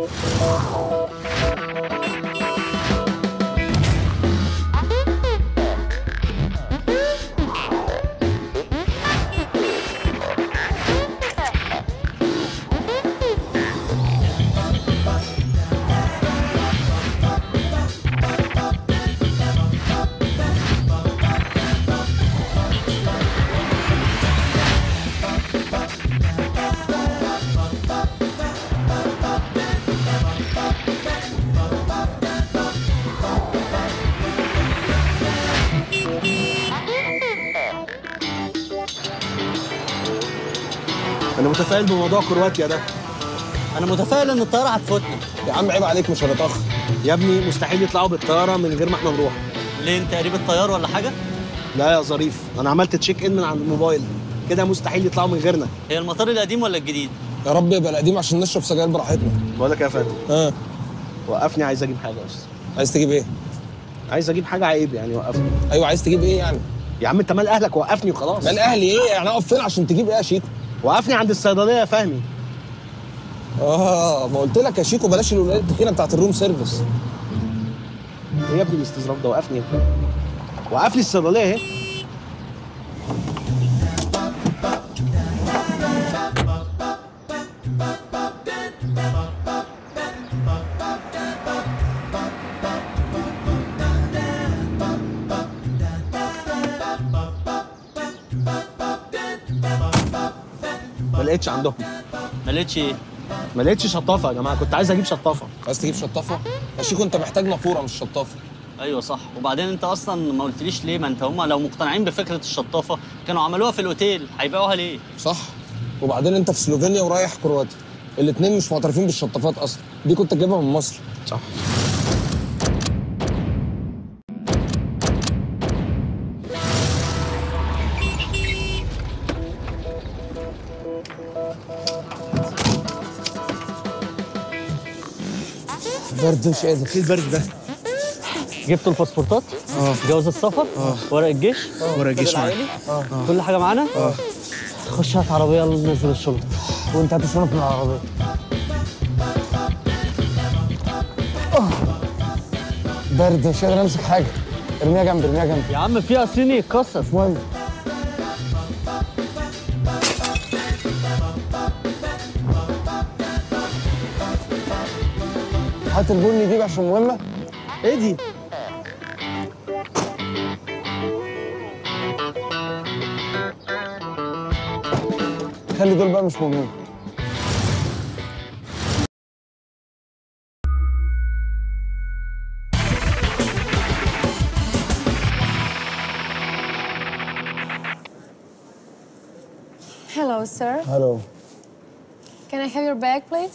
انا متفائل بموضوع كرواتيا ده انا متفائل ان الطياره هتفوتنا يا عم عيب عليك مش هنتاخر يا ابني مستحيل يطلعوا بالطياره من غير ما احنا نروح ليه انت قريب الطيار ولا حاجه لا يا ظريف انا عملت تشيك ان من على الموبايل كده مستحيل يطلعوا من غيرنا هي المطار القديم ولا الجديد يا رب يبقى القديم عشان نشرب سجاير براحتنا بقول لك يا فندم ها وقفني عايز اجيب حاجه بس عايز تجيب ايه عايز اجيب حاجه عيب يعني وقفني ايوه عايز تجيب ايه يعني يا عم انت مال اهلك وقفني وخلاص مال اهلي ايه يعني اقف فين عشان تجيب ايه يا شيكو وقفني عند الصيدليه يا فهمي اه ما قلت لك يا شيكو بلاش الولايات التخينه بتاعت الروم سيرفيس ايه يا ابني الاستظراف ده وقفني وقف لي الصيدليه اهي ما لقيتش عندهم ما لقيتش ايه ما لقيتش شطافه يا جماعه كنت عايز اجيب شطافه عايز تجيب شطافه يا شيكو انت محتاج نافوره مش شطافه ايوه صح وبعدين انت اصلا ما قلتليش ليه ما انت هم لو مقتنعين بفكره الشطافه كانوا عملوها في الاوتيل هيبيعوها ليه صح وبعدين انت في سلوفينيا ورايح كرواتيا الاثنين مش معترفين بالشطافات اصلا دي كنت تجيبها من مصر صح برد مش قادر ايه البرد ده جبتوا الباسبورتات اه جواز السفر اه. ورق الجيش ورق الجيش الطب معايا. العائلي كل حاجه معانا اه خش هات عربيه يلا ننزل الشغل وانت هتشرب من العربيه برد مش قادر امسك حاجه ارميها جنبي ارميها جنبي يا عم فيها صيني يتكسر مش مهم هات البني دي عشان مهمه ايه دي خلي دول بقى مش مهمين Hello, sir. الو Can I have your bag, please?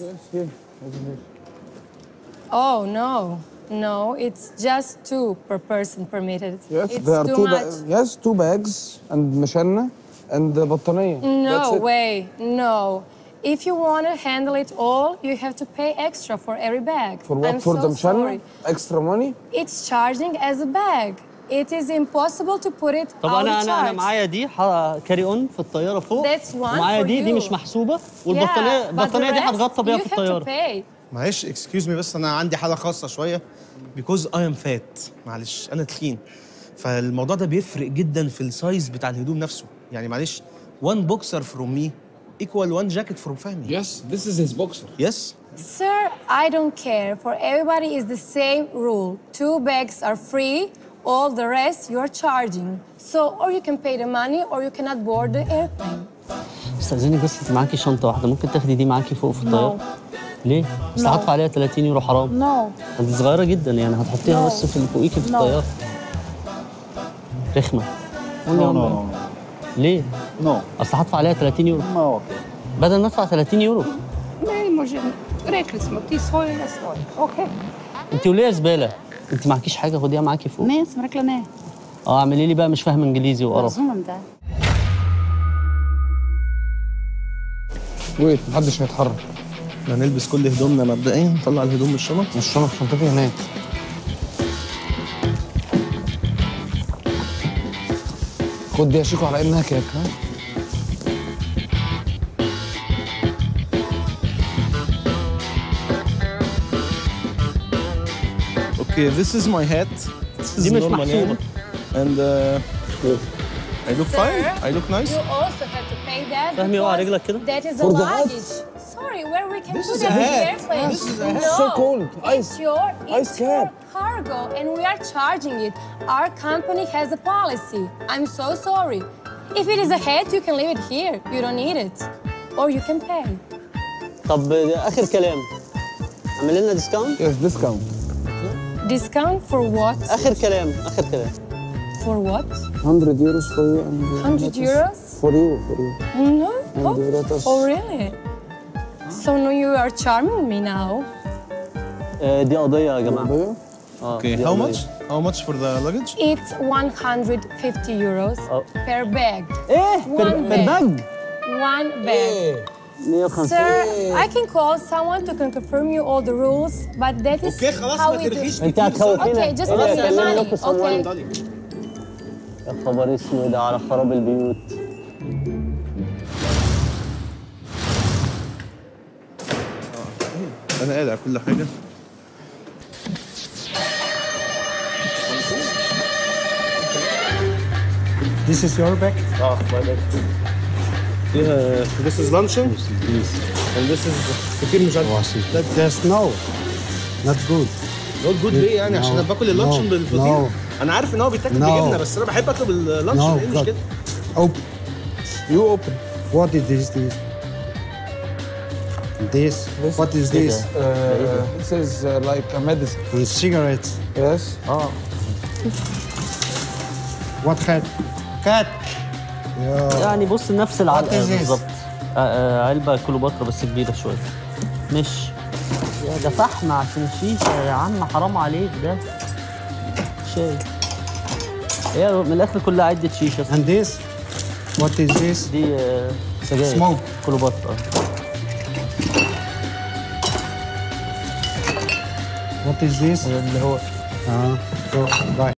Oh, no. No, it's just two per person permitted. Yes, it's there are too two much. ba- yes, two bags and مشنة and بطانية. That's No it. way. No. If you want to handle it all, you have to pay extra for every bag. For what? I'm for so the مشنة? sorry. Extra money? It's charging as a bag. It is impossible to put it طب out انا of انا انا charge. معايا دي كاري اون في الطياره فوق That's one ومعايا for دي دي you. مش محسوبه Yeah, والبطانيه but the البطانيه دي rest هتغطى بيها you في have to الطياره pay. معلش اكسكيوز مي بس انا عندي حاله خاصه شويه بيكوز اي ام فات معلش انا تخين فالموضوع ده بيفرق جدا في السايز بتاع الهدوم نفسه يعني معلش وان بوكسر فروم مي ايكوال وان جاكيت فروم فهمي Yes, this is his boxer. يس Sir, I don't care. For everybody is the same rule. Two bags are free. All the rest you're charging. So, or you can pay the money or you cannot board the airplane. استاذني بس انت معاكي شنطه واحده ممكن تاخدي دي معاكي فوق في الطياره ليه؟ بس No. هدفع عليها 30 يورو حرام No. انت صغيره جدا يعني هتحطيها No. بس في اللي فوقيكي في No. الطياره رخمه قول لي يا عم. ليه؟ No, اصل هدفع عليها 30 يورو ma ok. بدل ما ادفع 30 يورو Ne može, rekli smo ti svoje, ja svoje. Ok. انت وليه زباله انت معكيش حاجه خديها معاكي فوق Ne, sam rekla ne. اه اعملي لي بقى مش فاهم انجليزي وقرف Razumem da. ويت محدش هيتحرك. هنلبس كل هدومنا مبدئيا نطلع الهدوم من الشنط مش شنط شنطتي هناك. خد دي يا شيكو على انها كيك ها؟ Okay, this is my hat. This is دي مش normal محسوبة. يعني. And uh, I look fine. I look nice. You also have to pay that. فهمي اوعى because رجلك كده. That is a For the hat? luggage. Sorry, where we can This put is it a in the hat. airplane. This is a hat. No, So cold. It's Ice. your, Ice it's your cap. cargo, and we are charging it. Our company has a policy. I'm so sorry. If it is a hat, you can leave it here. You don't need it, or you can pay. طب اخر كلام اعمل لنا ديسكاونت Yes, discount. Discount for what? اخر كلام اخر كلام For what? 100 euros for you and 100 euros? for you, for you. No. And Oh, you let us- oh really? So now you are charming me now. آه، دي قضيه يا جماعه Baby? اه Okay, دي how قضية. much? How much for the luggage? It's 150 euros Oh. per bag. ايه One بر- bag. بالباج One bag. 150 Sir, I can call someone to can confirm you all the rules, but that is اوكي خلاص how ما we do. ترغيش انت كتير. هتخوفينا Okay, just إيه ده؟ give me the كلمني money. لكم someone. Okay. يا خبر اسود على خراب البيوت انا قالع كل حاجه This is your bag? اه This is luncheon and this is فطير مشلتت That, there's no. Not good. نوت جود ليه يعني عشان No. انا باكل اللانشون No. بالفطير No. انا عارف ان هو بيتاكل No. بجبنه بس انا بحب اكله باللانشون No, ايه God. المشكله؟ Open. You open. What is this? This. This. What is this? Uh, this is uh, like a medicine. And cigarettes. Yes. اه What cat? Cat. Yeah. يعني بص نفس العلقه What is this? بالظبط آه، آه، علبه كليوباترا بس كبيره شويه مش يا ده فحم عشان الشيشه يا عم حرام عليك ده شاي هي من الاخر كلها عده شيشه And this? What is this? دي آه، سجاير Smoke. كليوباترا What is this? اللي هو Uh, so, bye.